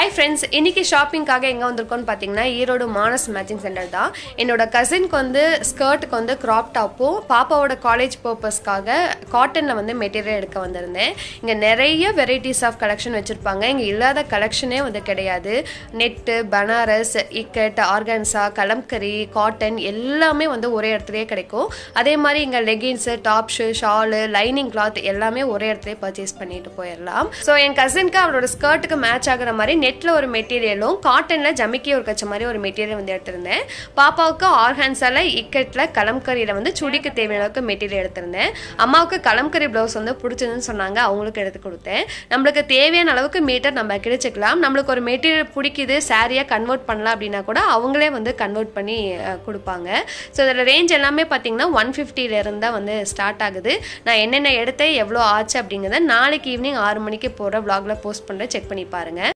hi friends இன்னைக்கு ஷாப்பிங்காக எங்கே வந்திருக்கோம்னு பார்த்தீங்கன்னா ஈரோடு மானஸ் மேட்சிங் சென்டர் தான் என்னோட கசின்க்கு வந்து ஸ்கர்ட்டுக்கு வந்து க்ராப் டாப்பும் பாப்பாவோட காலேஜ் பர்பஸ்க்காக காட்டனில் வந்து மெட்டீரியல் எடுக்க வந்திருந்தேன் இங்கே நிறைய வெரைட்டிஸ் ஆஃப் கலெக்ஷன் வச்சுருப்பாங்க இங்கே இல்லாத கலெக்ஷனே வந்து கிடையாது net Banaras ikat organza kalamkari cotton எல்லாமே வந்து ஒரே இடத்துலயே கிடைக்கும் அதே மாதிரி இங்கே leggings tops shawl lining cloth எல்லாமே ஒரே இடத்துல பர்ச்சேஸ் பண்ணிட்டு போயிடலாம் ஸோ என் கசின்க்கு அவளோட ஸ்கர்ட்டுக்கு மேட்ச் ஆகுற மாதிரி நெட்டில் ஒரு மெட்டீரியலும் காட்டனில் ஜமிக்கி ஒரு கச்ச மாதிரி ஒரு மெட்டீரியல் வந்து எடுத்திருந்தேன் பாப்பாவுக்கு ஆர்ஹான்ஸால் இக்கட்டில் கலம்கரியில் வந்து சுடிக்கு தேவையான அளவுக்கு மெட்டீரியல் எடுத்திருந்தேன் அம்மாவுக்கு கலம்கரி ப்ளவுஸ் வந்து பிடிச்சதுன்னு சொன்னாங்க அவங்களுக்கு எடுத்து கொடுத்தேன் நம்மளுக்கு தேவையான அளவுக்கு மீட்டர் நம்ம கிடைச்சிக்கலாம் நம்மளுக்கு ஒரு மெட்டீரியல் பிடிக்குது சாரியாக கன்வெர்ட் பண்ணலாம் அப்படின்னா கூட அவங்களே வந்து கன்வெர்ட் பண்ணி அஹ், கொடுப்பாங்க ஸோ இதில் ரேஞ்ச் எல்லாமே பார்த்தீங்கன்னா ஒன் ஃபிஃப்டிலேருந்து தான் வந்து ஸ்டார்ட் ஆகுது நான் என்னென்ன எடுத்தேன் எவ்வளோ ஆச்சு அப்படிங்கிறத நாளைக்கு ஈவினிங் ஆறு மணிக்கு போகிற vlogல போஸ்ட் பண்ணுறேன் செக் பண்ணி பாருங்கள்